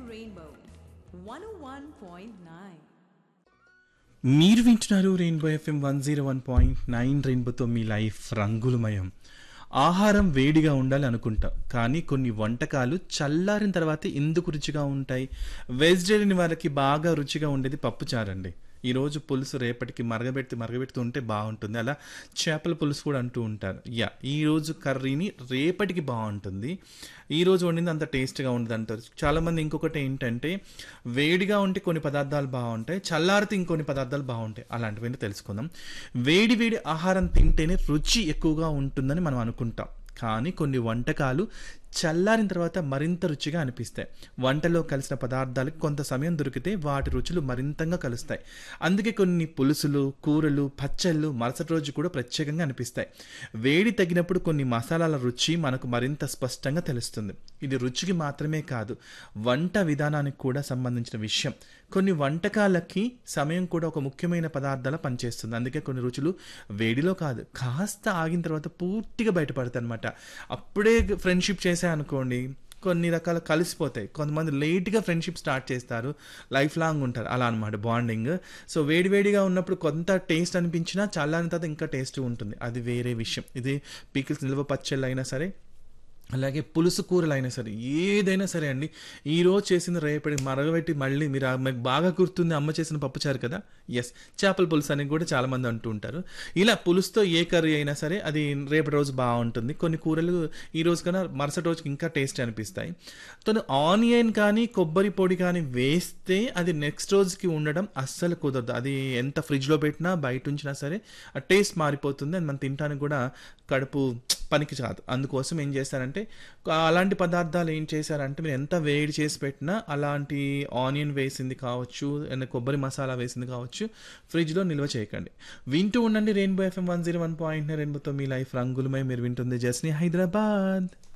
Rainbow 101.9. మీరు వింటున్నారు Rainbow FM one zero one point nine రెయిన్బోతో మీ లైఫ్ రంగులమయం ఆహారం వేడిగా ఉండాలి అనుకుంటాం కానీ కొన్ని వంటకాలు చల్లారిన తర్వాత ఎందుకు రుచిగా ఉంటాయి వెజిటేరియన్ వాళ్ళకి బాగా రుచిగా ఉండేది పప్పుచారండి ఈరోజు పులుసు రేపటికి మరగబెట్టి మరగబెడుతూ ఉంటే బాగుంటుంది అలా చేపల పులుసు కూడా అంటూ ఉంటారు యా ఈ రోజు కర్రీని రేపటికి బాగుంటుంది ఈ రోజు వండింది అంత టేస్ట్గా ఉండదు అంటారు చాలామంది ఇంకొకటి ఏంటంటే వేడిగా ఉంటే కొన్ని పదార్థాలు బాగుంటాయి చల్లారితే ఇంకొన్ని పదార్థాలు బాగుంటాయి అలాంటివన్నీ తెలుసుకుందాం వేడి వేడి ఆహారం తింటేనే రుచి ఎక్కువగా ఉంటుందని మనం అనుకుంటాం కానీ కొన్ని వంటకాలు చల్లారిన తర్వాత మరింత రుచిగా అనిపిస్తాయి వంటలో కలిసిన పదార్థాలకు కొంత సమయం దొరికితే వాటి రుచులు మరింతగా కలుస్తాయి అందుకే కొన్ని పులుసులు కూరలు పచ్చళ్ళు మరుసటి రోజు కూడా ప్రత్యేకంగా అనిపిస్తాయి వేడి తగినప్పుడు కొన్ని మసాలాల రుచి మనకు మరింత స్పష్టంగా తెలుస్తుంది ఇది రుచికి మాత్రమే కాదు వంట విధానానికి కూడా సంబంధించిన విషయం కొన్ని వంటకాలకి సమయం కూడా ఒక ముఖ్యమైన పదార్థాల పనిచేస్తుంది అందుకే కొన్ని రుచులు వేడిలో కాదు కాస్త ఆగిన తర్వాత పూర్తిగా బయటపడతాయి అనమాట అప్పుడే ఫ్రెండ్షిప్ చేసా అనుకోండి కొన్ని రకాల కలిసిపోతాయి కొంతమంది లేట్గా ఫ్రెండ్షిప్ స్టార్ట్ చేస్తారు లైఫ్ లాంగ్ ఉంటారు అలా అనమాట బాండింగ్ సో వేడివేడిగా ఉన్నప్పుడు కొంత టేస్ట్ అనిపించినా చల్లారిన తర్వాత ఇంకా టేస్ట్ ఉంటుంది అది వేరే విషయం ఇది పీకిల్స్ నిల్వ పచ్చళ్ళు అయినా సరే అలాగే పులుసు కూరలు అయినా సరే ఏదైనా సరే అండి ఈ రోజు చేసిన రేపటి మరగబెట్టి మళ్ళీ మీరు ఆ- మీకు బాగా గుర్తుంది అమ్మ చేసిన పప్పుచారు కదా ఎస్ చేపల పులుసు అని కూడా చాలామంది అంటూ ఉంటారు ఇలా పులుసుతో ఏ కర్రీ అయినా సరే అది రేపటి రోజు బాగుంటుంది కొన్ని కూరలు ఈ రోజు కన్నా మరుసటి రోజుకి ఇంకా టేస్ట్ అనిపిస్తాయి తను ఆనియన్ కానీ కొబ్బరి పొడి కానీ వేస్తే అది నెక్స్ట్ రోజుకి ఉండడం అస్సలు కుదరదు అది ఎంత ఫ్రిడ్జ్లో పెట్టినా బయట ఉంచినా సరే ఆ టేస్ట్ మారిపోతుంది అది మనం తినడానికి కూడా కడుపు పనికి కాదు అందుకోసం ఏం చేస్తారంటే అలాంటి పదార్థాలు ఏం చేశారంటే మీరు ఎంత వేడి చేసి పెట్టినా అలాంటి ఆనియన్ వేసింది కావచ్చు ఏదైనా కొబ్బరి మసాలా వేసింది కావచ్చు ఫ్రిడ్జ్లో నిల్వ చేయకండి వింటూ ఉండండి Rainbow FM one zero one point రెయిన్బోతో మీ లైఫ్ రంగులమై మీరు వింటుంది జస్ని హైదరాబాద్